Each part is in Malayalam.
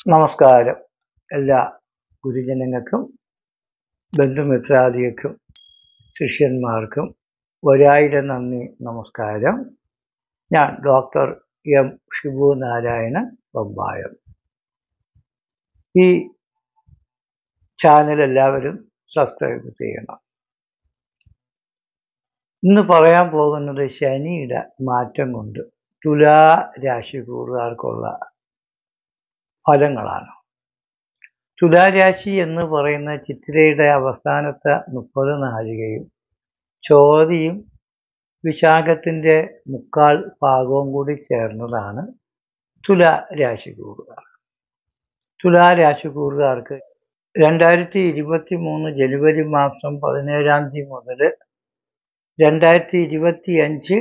നമസ്കാരം എല്ലാ ഗുരുജനങ്ങൾക്കും ബന്ധുമിത്രാദികൾക്കും ശിഷ്യന്മാർക്കും ഒരായിരം നന്ദി നമസ്കാരം ഞാൻ ഡോക്ടർ എം ഷിബു നാരായണൻ പമ്പായം ഈ ചാനൽ എല്ലാവരും സബ്സ്ക്രൈബ് ചെയ്യണം ഇന്ന് പറയാൻ പോകുന്നത് ശനിയുടെ മാറ്റം കൊണ്ട് തുലാ രാശിക്കൂറുകാർക്കുള്ള ഫലങ്ങളാണ് തുലാരാശി എന്ന് പറയുന്ന ചിത്രയുടെ അവസാനത്തെ മുപ്പത് നാഴികയും ചോതിയും വിശാഖത്തിൻ്റെ മുക്കാൽ ഭാഗവും കൂടി ചേർന്നതാണ് തുലാ രാശിക്കൂറുകാർ തുലാ രാശിക്കൂറുകാർക്ക് രണ്ടായിരത്തി ഇരുപത്തി മൂന്ന് ജനുവരി മാസം പതിനേഴാം തീയതി മുതൽ രണ്ടായിരത്തി ഇരുപത്തി അഞ്ച്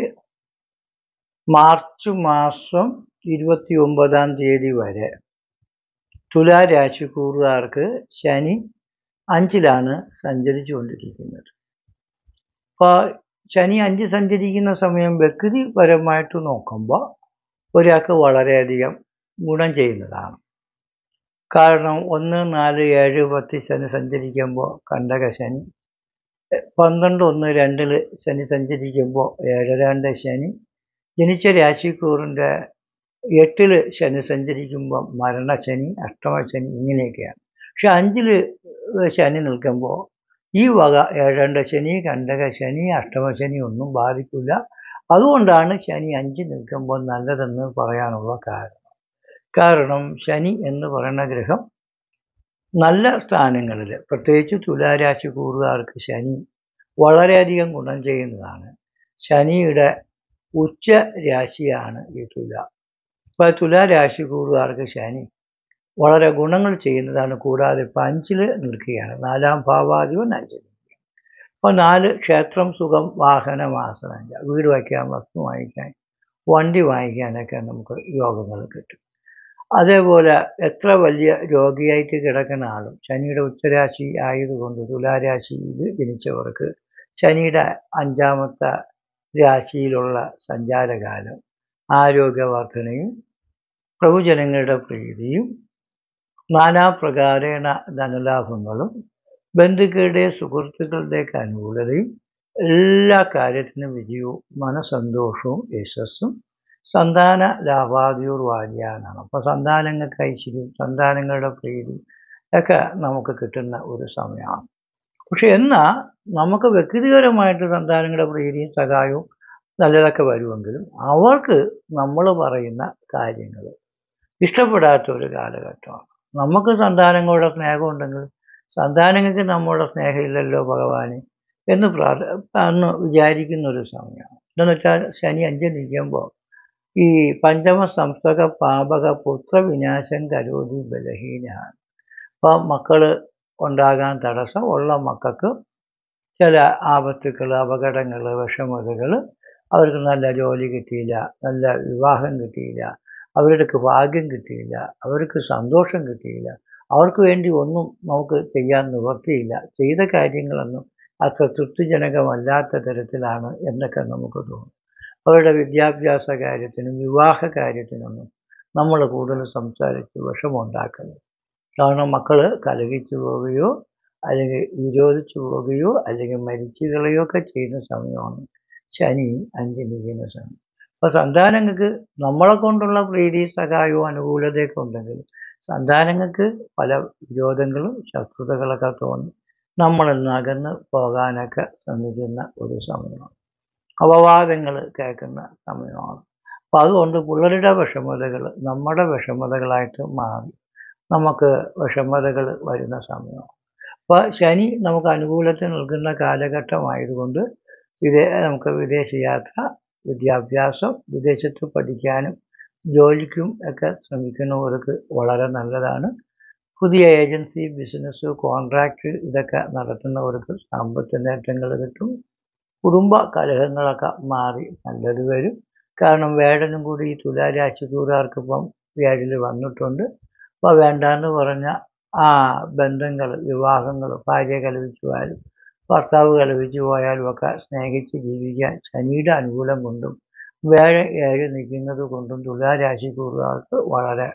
മാർച്ച് മാസം ഇരുപത്തി ഒമ്പതാം തീയതി വരെ തുലാ രാശിക്കൂറുകാർക്ക് ശനി അഞ്ചിലാണ് സഞ്ചരിച്ചുകൊണ്ടിരിക്കുന്നത് അപ്പോൾ ശനി അഞ്ച് സഞ്ചരിക്കുന്ന സമയം വ്യക്തിപരമായിട്ട് നോക്കുമ്പോൾ ഒരാൾക്ക് വളരെയധികം ഗുണം ചെയ്യുന്നതാണ് കാരണം ഒന്ന് നാല് ഏഴ് പത്ത് ശനി സഞ്ചരിക്കുമ്പോൾ കണ്ടക ശനി പന്ത്രണ്ട് ഒന്ന് രണ്ടിൽ ശനി സഞ്ചരിക്കുമ്പോൾ ഏഴ് രണ്ട് ശനി ജനിച്ച രാശിക്കൂറിൻ്റെ എട്ടിൽ ശനി സഞ്ചരിക്കുമ്പോൾ മരണശനി അഷ്ടമശനി ഇങ്ങനെയൊക്കെയാണ് പക്ഷെ അഞ്ചിൽ ശനി നിൽക്കുമ്പോൾ ഈ വക ഏഴണ്ട ശനി കണ്ടക ശനി അഷ്ടമശനി ഒന്നും ബാധിക്കില്ല അതുകൊണ്ടാണ് ശനി അഞ്ച് നിൽക്കുമ്പോൾ നല്ലതെന്ന് പറയാനുള്ള കാരണം കാരണം ശനി എന്ന് പറയുന്ന ഗ്രഹം നല്ല സ്ഥാനങ്ങളിൽ പ്രത്യേകിച്ച് തുലാരാശി കൂറുകാർക്ക് ശനി വളരെയധികം ഗുണം ചെയ്യുന്നതാണ് ശനിയുടെ ഉച്ച രാശിയാണ് ഈ തുല ഇപ്പോൾ തുലാരാശി കൂറുകാർക്ക് ശനി വളരെ ഗുണങ്ങൾ ചെയ്യുന്നതാണ് കൂടാതെ ഇപ്പം അഞ്ചിൽ നിൽക്കുകയാണ് നാലാം ഭാവാധിപൻ അഞ്ചിൽ നിൽക്കുകയാണ് അപ്പോൾ നാല് ക്ഷേത്രം സുഖം വാഹനം ആസനമില്ല വീട് വയ്ക്കാൻ വസ്തു വാങ്ങിക്കാൻ വണ്ടി വാങ്ങിക്കാനൊക്കെ നമുക്ക് യോഗങ്ങൾ കിട്ടും അതേപോലെ എത്ര വലിയ രോഗിയായിട്ട് കിടക്കുന്ന ആളും ശനിയുടെ ഉച്ചരാശി ആയതുകൊണ്ട് തുലാരാശിയിൽ ജനിച്ചവർക്ക് ശനിയുടെ അഞ്ചാമത്തെ രാശിയിലുള്ള സഞ്ചാരകാലം ആരോഗ്യവർദ്ധനയും പ്രഭുജനങ്ങളുടെ പ്രീതിയും നാനാപ്രകാരേണ ധനലാഭങ്ങളും ബന്ധുക്കളുടെ സുഹൃത്തുക്കളുടെയൊക്കെ അനുകൂലതയും എല്ലാ കാര്യത്തിനും വിജയവും മനസന്തോഷവും യശസ്സും സന്താന ലാഭാദിയോർ വാര്യാനാണ് അപ്പോൾ സന്താനങ്ങൾക്ക് ഐശ്വര്യം സന്താനങ്ങളുടെ പ്രീതി ഒക്കെ നമുക്ക് കിട്ടുന്ന ഒരു സമയമാണ് പക്ഷെ എന്നാൽ നമുക്ക് വ്യക്തിപരമായിട്ട് സന്താനങ്ങളുടെ പ്രീതിയും സഹായവും നല്ലതൊക്കെ വരുമെങ്കിലും അവർക്ക് നമ്മൾ പറയുന്ന കാര്യങ്ങൾ ഇഷ്ടപ്പെടാത്ത ഒരു കാലഘട്ടമാണ് നമുക്ക് സന്താനങ്ങളുടെ സ്നേഹമുണ്ടെങ്കിൽ സന്താനങ്ങൾക്ക് നമ്മളുടെ സ്നേഹമില്ലല്ലോ ഭഗവാന് എന്ന് പ്രാർത്ഥ എന്ന് വിചാരിക്കുന്ന ഒരു സമയമാണ് എന്താണെന്ന് വെച്ചാൽ ശനി അഞ്ച് നിൽക്കുമ്പോൾ ഈ പഞ്ചമ സംസ്ഥക പാപക പുത്രവിനാശം കരോതി ബലഹീനാണ് അപ്പം മക്കൾ ഉണ്ടാകാൻ തടസ്സം ഉള്ള മക്കൾക്ക് ചില ആപത്തുക്കൾ അപകടങ്ങൾ വിഷമതകൾ അവർക്ക് നല്ല ജോലി കിട്ടിയില്ല നല്ല വിവാഹം കിട്ടിയില്ല അവർക്ക് ഭാഗ്യം കിട്ടിയില്ല അവർക്ക് സന്തോഷം കിട്ടിയില്ല അവർക്ക് വേണ്ടി ഒന്നും നമുക്ക് ചെയ്യാൻ നിവർത്തിയില്ല ചെയ്ത കാര്യങ്ങളൊന്നും അത്ര തൃപ്തിജനകമല്ലാത്ത തരത്തിലാണ് എന്നൊക്കെ നമുക്ക് തോന്നും അവരുടെ വിദ്യാഭ്യാസ കാര്യത്തിനും വിവാഹ കാര്യത്തിനൊന്നും നമ്മൾ കൂടുതൽ സംസാരിച്ച് വിഷമമുണ്ടാക്കരുത് കാരണം മക്കൾ കലഹിച്ചു പോവുകയോ അല്ലെങ്കിൽ വിരോധിച്ചു പോവുകയോ അല്ലെങ്കിൽ മരിച്ചു കളയോ ഒക്കെ ചെയ്യുന്ന സമയമാണ് ശനി അഞ്ചിരിക്കുന്ന സമയം അപ്പോൾ സന്താനങ്ങൾക്ക് നമ്മളെ കൊണ്ടുള്ള പ്രീതി സഹായവും അനുകൂലതയൊക്കെ ഉണ്ടെങ്കിൽ സന്താനങ്ങൾക്ക് പല വിരോധങ്ങളും ശത്രുതകളൊക്കെ തോന്നി നമ്മളിൽ നിന്ന് അകന്ന് പോകാനൊക്കെ ശ്രമിക്കുന്ന ഒരു സമയമാണ് അപവാദങ്ങൾ കേൾക്കുന്ന സമയമാണ് അപ്പോൾ അതുകൊണ്ട് പിള്ളേരുടെ വിഷമതകൾ നമ്മുടെ വിഷമതകളായിട്ട് മാറി നമുക്ക് വിഷമതകൾ വരുന്ന സമയമാണ് അപ്പോൾ ശനി നമുക്ക് അനുകൂലത്തിൽ നിൽക്കുന്ന കാലഘട്ടമായതുകൊണ്ട് ഇത് നമുക്ക് വിദേശ യാത്ര വിദ്യാഭ്യാസം വിദേശത്ത് പഠിക്കാനും ജോലിക്കും ഒക്കെ ശ്രമിക്കുന്നവർക്ക് വളരെ നല്ലതാണ് പുതിയ ഏജൻസി ബിസിനസ് കോൺട്രാക്റ്റ് ഇതൊക്കെ നടത്തുന്നവർക്ക് സാമ്പത്തിക നേട്ടങ്ങൾ കിട്ടും കുടുംബ കലഹങ്ങളൊക്കെ മാറി നല്ലത് വരും കാരണം വേടനും കൂടി ഈ തുലാരാശിക്കൂറുകാർക്ക് ഇപ്പം വ്യാഴിൽ വന്നിട്ടുണ്ട് അപ്പോൾ വേണ്ടാന്ന് പറഞ്ഞ ആ ബന്ധങ്ങൾ വിവാഹങ്ങൾ ഭാര്യ കലപിച്ചു പോയാലും ഭർത്താവ് കലപിച്ചു പോയാലും ഒക്കെ സ്നേഹിച്ച് ജീവിക്കാൻ ശനിയുടെ അനുകൂലം കൊണ്ടും വേഴ ഏഴ് നിൽക്കുന്നത് കൊണ്ടും തുലാരാശിക്കൂറുകാർക്ക് വളരെ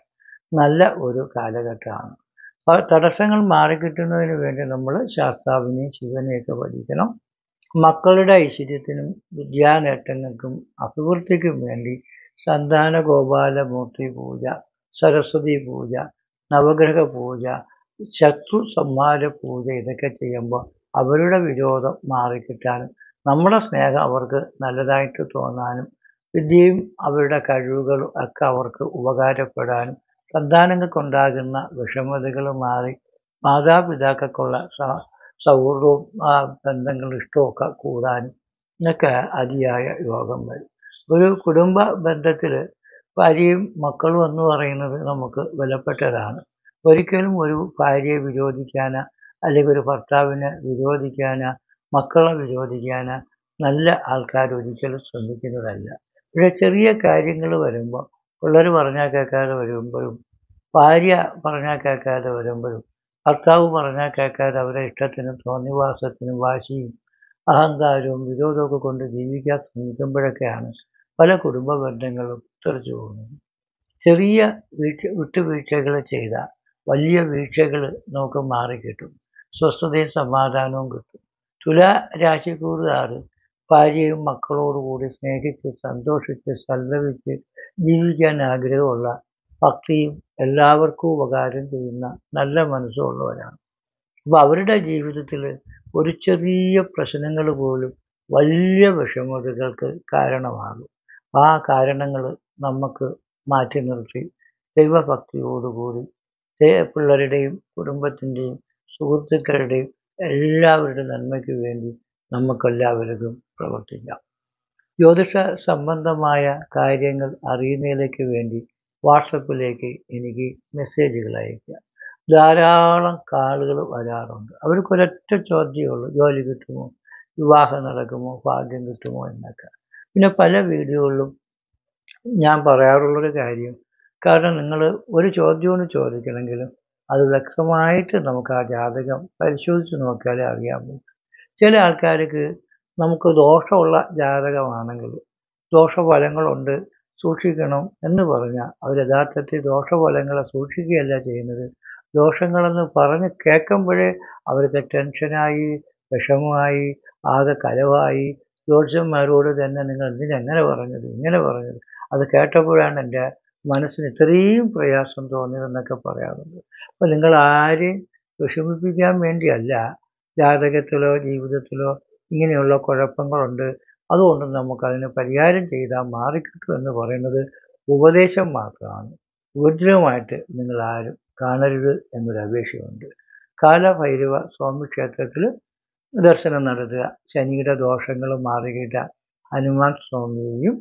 നല്ല ഒരു കാലഘട്ടമാണ് അപ്പോൾ തടസ്സങ്ങൾ മാറിക്കിട്ടുന്നതിന് വേണ്ടി നമ്മൾ ശാസ്താവിനെയും ശിവനെയൊക്കെ പഠിക്കണം മക്കളുടെ ഐശ്വര്യത്തിനും വിദ്യാനേട്ടങ്ങൾക്കും അഭിവൃദ്ധിക്കും വേണ്ടി സന്താന ഗോപാലമൂർത്തി പൂജ സരസ്വതി പൂജ നവഗ്രഹ പൂജ ശത്രു സംഹാര പൂജ ഇതൊക്കെ ചെയ്യുമ്പോൾ അവരുടെ വിരോധം മാറിക്കിട്ടാനും നമ്മുടെ സ്നേഹം അവർക്ക് നല്ലതായിട്ട് തോന്നാനും വിദ്യയും അവരുടെ കഴിവുകളും ഒക്കെ അവർക്ക് ഉപകാരപ്പെടാനും സന്താനങ്ങൾക്കുണ്ടാകുന്ന വിഷമതകൾ മാറി മാതാപിതാക്കൾക്കുള്ള സ- സൗഹൃദവും ആ ബന്ധങ്ങളും ഇഷ്ടവും ഒക്കെ കൂടാനും ഒക്കെ അതിയായ യോഗം വരും ഒരു കുടുംബ ബന്ധത്തിൽ ഭാര്യയും മക്കളും എന്ന് പറയുന്നത് നമുക്ക് വിലപ്പെട്ടതാണ് ഒരിക്കലും ഒരു ഭാര്യയെ വിരോധിക്കാനോ അല്ലെങ്കിൽ ഒരു ഭർത്താവിനെ വിരോധിക്കാനോ മക്കളെ വിരോധിക്കാനോ നല്ല ആൾക്കാർ ഒരിക്കലും ശ്രമിക്കുന്നതല്ല പക്ഷേ ചെറിയ കാര്യങ്ങൾ വരുമ്പോൾ പിള്ളേർ പറഞ്ഞാൽ കേൾക്കാതെ വരുമ്പോഴും ഭാര്യ പറഞ്ഞാൽ കേൾക്കാതെ വരുമ്പോഴും ഭർത്താവ് പറഞ്ഞാൽ കേൾക്കാതെ അവരെ ഇഷ്ടത്തിനും തോന്നിവാസത്തിനും വാശിയും അഹങ്കാരവും വിരോധമൊക്കെ കൊണ്ട് ജീവിക്കാൻ ശ്രമിക്കുമ്പോഴൊക്കെയാണ് പല കുടുംബ ബന്ധങ്ങളും തെറിച്ചു പോകുന്നത് ചെറിയ വീഴ്ച വിട്ടുവീഴ്ചകൾ ചെയ്ത വലിയ വീഴ്ചകൾ നമുക്ക് മാറിക്കിട്ടും സ്വസ്ഥതയും സമാധാനവും കിട്ടും തുല രാശിക്കൂറുകാർ ഭാര്യയും മക്കളോടുകൂടി സ്നേഹിച്ച് സന്തോഷിച്ച് സല്ലപിച്ച് ജീവിക്കാൻ ആഗ്രഹമുള്ള ഭക്തിയും എല്ലാവർക്കും ഉപകാരം ചെയ്യുന്ന നല്ല മനസ്സുള്ളവരാണ് അപ്പോൾ അവരുടെ ജീവിതത്തിൽ ഒരു ചെറിയ പ്രശ്നങ്ങൾ പോലും വലിയ വിഷമതകൾക്ക് കാരണമാകും ആ കാരണങ്ങൾ നമുക്ക് മാറ്റി നിർത്തി ദൈവഭക്തിയോടുകൂടി ദേ- പിള്ളേരുടെയും കുടുംബത്തിൻ്റെയും സുഹൃത്തുക്കളുടെയും എല്ലാവരുടെ നന്മയ്ക്ക് വേണ്ടി നമുക്കെല്ലാവർക്കും പ്രവർത്തിക്കാം ജ്യോതിഷ സംബന്ധമായ കാര്യങ്ങൾ അറിയുന്നതിലേക്ക് വേണ്ടി വാട്സപ്പിലേക്ക് എനിക്ക് മെസ്സേജുകൾ അയക്കുക ധാരാളം കാളുകൾ വരാറുണ്ട് അവർക്കൊരൊറ്റ ചോദ്യമേ ഉള്ളൂ ജോലി കിട്ടുമോ വിവാഹം നടക്കുമോ ഭാഗ്യം കിട്ടുമോ എന്നൊക്കെ പിന്നെ പല വീഡിയോകളിലും ഞാൻ പറയാറുള്ളൊരു കാര്യം കാരണം നിങ്ങൾ ഒരു ചോദ്യവും ചോദിക്കണമെങ്കിലും അത് വ്യക്തമായിട്ട് നമുക്ക് ആ ജാതകം പരിശോധിച്ച് നോക്കിയാലേ അറിയാൻ പറ്റും ചില ആൾക്കാർക്ക് നമുക്ക് ദോഷമുള്ള ജാതകമാണെങ്കിൽ ദോഷഫലങ്ങളുണ്ട് സൂക്ഷിക്കണം എന്ന് പറഞ്ഞാൽ അവർ യഥാർത്ഥത്തിൽ ദോഷഫലങ്ങളെ സൂക്ഷിക്കുകയല്ല ചെയ്യുന്നത് ദോഷങ്ങളെന്ന് പറഞ്ഞ് കേൾക്കുമ്പോഴേ അവർക്ക് ടെൻഷനായി വിഷമമായി ആകെ കലവായി ജ്യോത്സ്യന്മാരോട് തന്നെ നിങ്ങൾ എന്തിനെങ്ങനെ പറഞ്ഞത് ഇങ്ങനെ പറഞ്ഞത് അത് കേട്ടപ്പോഴാണ് എൻ്റെ മനസ്സിന് ഇത്രയും പ്രയാസം തോന്നിയതെന്നൊക്കെ പറയാറുണ്ട് അപ്പോൾ നിങ്ങൾ ആരെയും വിഷമിപ്പിക്കാൻ വേണ്ടിയല്ല ജാതകത്തിലോ ജീവിതത്തിലോ ഇങ്ങനെയുള്ള കുഴപ്പങ്ങളുണ്ട് അതുകൊണ്ട് നമുക്കതിന് പരിഹാരം ചെയ്താൽ മാറിക്കിട്ടും എന്ന് പറയുന്നത് ഉപദേശം മാത്രമാണ് ഉപദ്രവമായിട്ട് നിങ്ങൾ ആരും കാണരുത് എന്നൊരു അപേക്ഷയുണ്ട് കാലഭൈരവ സ്വാമി ക്ഷേത്രത്തിൽ ദർശനം നടത്തുക ശനിയുടെ ദോഷങ്ങൾ മാറിക്കിട്ട ഹനുമാൻ സ്വാമിയെയും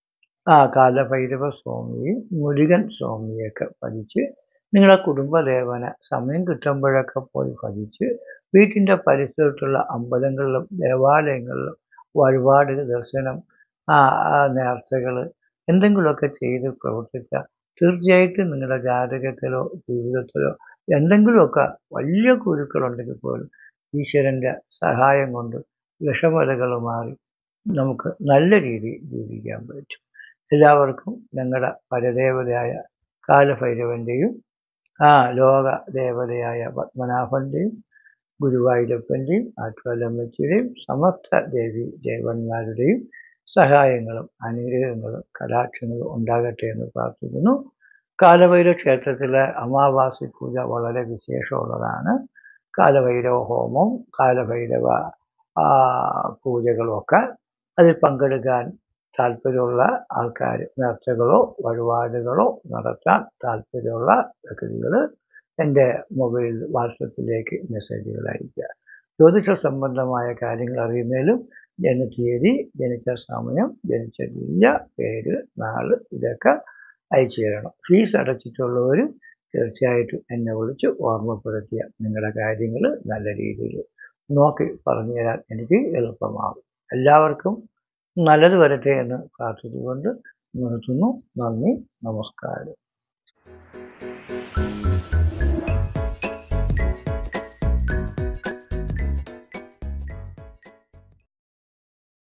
ആ കാലഭൈരവ സ്വാമിയെയും മുരുകൻ സ്വാമിയൊക്കെ ഭജിച്ച് നിങ്ങളെ കുടുംബദേവനെ സമയം കിട്ടുമ്പോഴൊക്കെ പോയി ഭജിച്ച് വീട്ടിൻ്റെ പരിസരത്തുള്ള അമ്പലങ്ങളിലും ദേവാലയങ്ങളിലും വഴിപാട് ദർശനം ആ ആ നേർച്ചകൾ എന്തെങ്കിലുമൊക്കെ ചെയ്ത് പ്രവർത്തിച്ചാൽ തീർച്ചയായിട്ടും നിങ്ങളുടെ ജാതകത്തിലോ ജീവിതത്തിലോ എന്തെങ്കിലുമൊക്കെ വലിയ കുരുക്കളുണ്ടെങ്കിൽ പോലും ഈശ്വരൻ്റെ സഹായം കൊണ്ട് വിഷമതകൾ മാറി നമുക്ക് നല്ല രീതിയിൽ ജീവിക്കാൻ പറ്റും എല്ലാവർക്കും ഞങ്ങളുടെ പരദേവതയായ കാലഭൈരവൻ്റെയും ആ ലോക ദേവതയായ പത്മനാഭൻ്റെയും ഗുരുവായൂരപ്പൻ്റെയും ആറ്റുവല്ലമ്മച്ചിയുടെയും സമസ്ത ദേവി ദേവന്മാരുടെയും സഹായങ്ങളും അനുഗ്രഹങ്ങളും കടാക്ഷങ്ങളും ഉണ്ടാകട്ടെ എന്ന് പ്രാർത്ഥിക്കുന്നു കാലഭൈരവ ക്ഷേത്രത്തിലെ അമാവാസി പൂജ വളരെ വിശേഷമുള്ളതാണ് കാലഭൈരവ ഹോമവും കാലഭൈരവ ആ, പൂജകളുമൊക്കെ അതിൽ പങ്കെടുക്കാൻ താല്പര്യമുള്ള ആൾക്കാർ നേർച്ചകളോ വഴിപാടുകളോ നടത്താൻ താല്പര്യമുള്ള വ്യക്തികൾ എൻ്റെ മൊബൈൽ വാട്സപ്പിലേക്ക് മെസ്സേജുകൾ അയയ്ക്കുക ജ്യോതിഷ സംബന്ധമായ കാര്യങ്ങൾ അറിയുന്നതിലും ജനതീയതി ജനിച്ച സമയം ജനിച്ച ജില്ല പേര് നാള് ഇതൊക്കെ അയച്ചു തരണം ഫീസ് അടച്ചിട്ടുള്ളവർ തീർച്ചയായിട്ടും എന്നെ വിളിച്ച് ഓർമ്മപ്പെടുത്തിയ നിങ്ങളുടെ കാര്യങ്ങൾ നല്ല രീതിയിൽ നോക്കി പറഞ്ഞു തരാൻ എനിക്ക് എളുപ്പമാകും എല്ലാവർക്കും നല്ലത് വരട്ടെ എന്ന് പ്രാർത്ഥിച്ചുകൊണ്ട് നിർത്തുന്നു നന്ദി നമസ്കാരം